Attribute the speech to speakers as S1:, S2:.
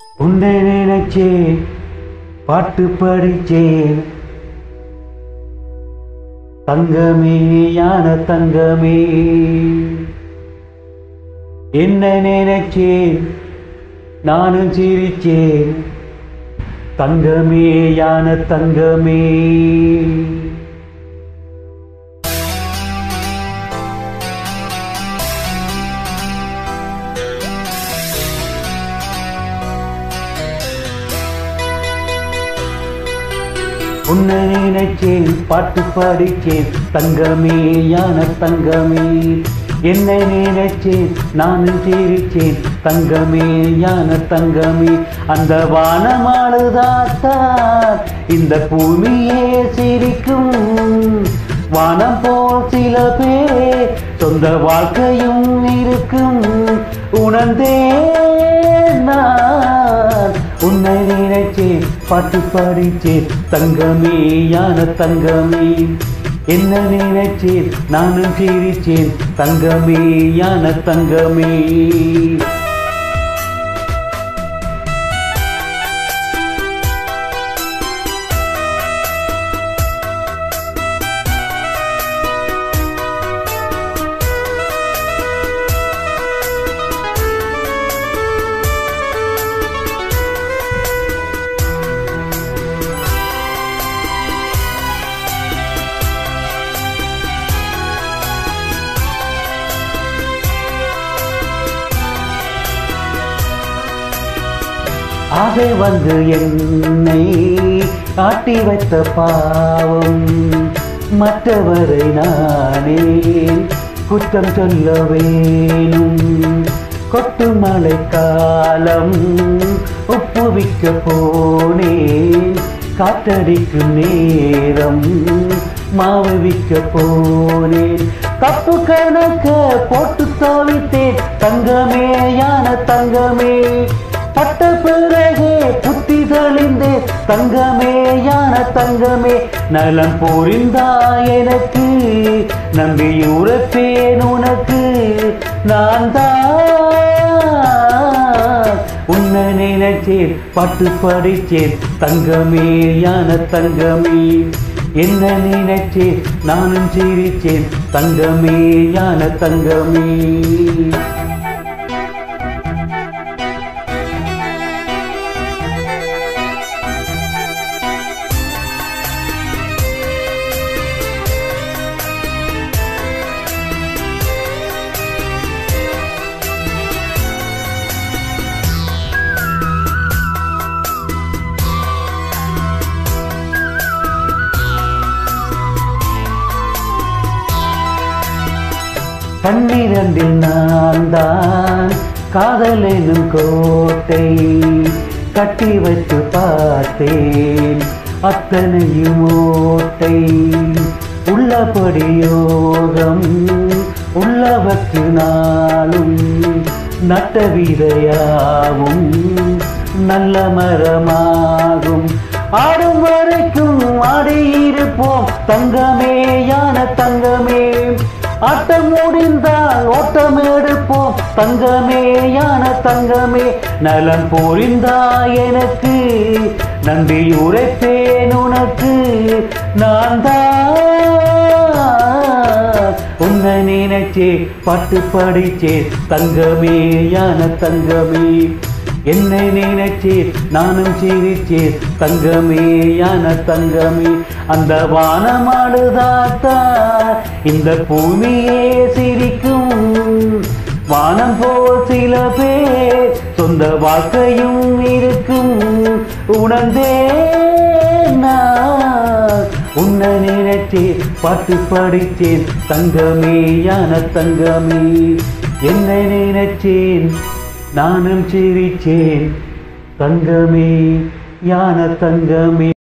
S1: உன்னை நினைச்சேன் பாட்டு படிச்சேன் தங்கமே யான தங்கமே என்ன நினைச்சேன் நானும் சிரிச்சேன் தங்கமே யான தங்கமே உன்னை நினைச்சேன் பாட்டு பாடிச்சேன் தங்கமே யான தங்கமே என்னை நினைச்சேன் நானும் சிரிச்சேன் தங்கமே யான தங்கமே அந்த வானமாளுதாத்தா இந்த பூமியே சிரிக்கும் வானம் போல் சில பேர் சொந்த வாழ்க்கையும் இருக்கும் உணர்ந்தேன் நான் உன்னை நினைச்சேன் பாட்டு பாடிச்சேன் தங்கமே யான தங்கமே என்ன நினைச்சேன் நானும் சிரிச்சேன் தங்கமே யான தங்கமே ஆகை வந்து என்னை ஆட்டி வைத்த பாவம் மற்றவரை நானே குற்றம் சொல்ல வேணும் கொட்டு மழை காலம் ஒப்புவிக்க போனேன் காற்றடிக்கும் நேரம் மாவு விற்க போனேன் தப்பு கணக்க போட்டு தவித்தேன் தங்கமே யான தங்கமே பட்ட பிறகே புத்தி தெளிந்தே தங்கமே யான தங்கமே நலம் புரிந்தா எனக்கு நம்பி உரைப்பேன் உனக்கு நான் தான் உன்னை நினைச்சேன் பாட்டு படிச்சேன் தங்கமே யான தங்கமே என்ன நினைச்சேன் நானும் சிரிச்சேன் தங்கமே யான தங்கமே பன்னிரண்டில் நான் தான் காதல் எனும் கோட்டை கட்டி வைத்து பார்த்தேன் அத்தனையும் ஓட்டை உள்ளபடி யோகம் உள்ளவக்கு நாளும் நட்ட விதையாவும் நல்ல மரமாகும் ஆடும் வரைக்கும் ஆடியிருப்போம் தங்கமே யான தங்கமே ஆட்டம் முடிந்தால் ஓட்டம் எடுப்போம் தங்கமே யான தங்கமே நலம் புரிந்தா எனக்கு நன்றி உரைப்பேன் உனக்கு நான் தான் உன்னை நினைச்சே பாட்டு படிச்சே தங்கமே யான தங்கமே என்னை நினைச்சேன் நானும் சிரிச்சேன் தங்கமே யான தங்கமே அந்த வானமாடுதாத்தா இந்த பூமியே சிரிக்கும் வானம் போல் சில பேர் சொந்த வாழ்க்கையும் இருக்கும் உணர்ந்தே நான் உன்னை நினைச்சேன் பாட்டு படிச்சேன் தங்கமே யான தங்கமே என்னை நினைச்சேன் நானும் சிரிச்சேன் தங்கமே யான தங்கமே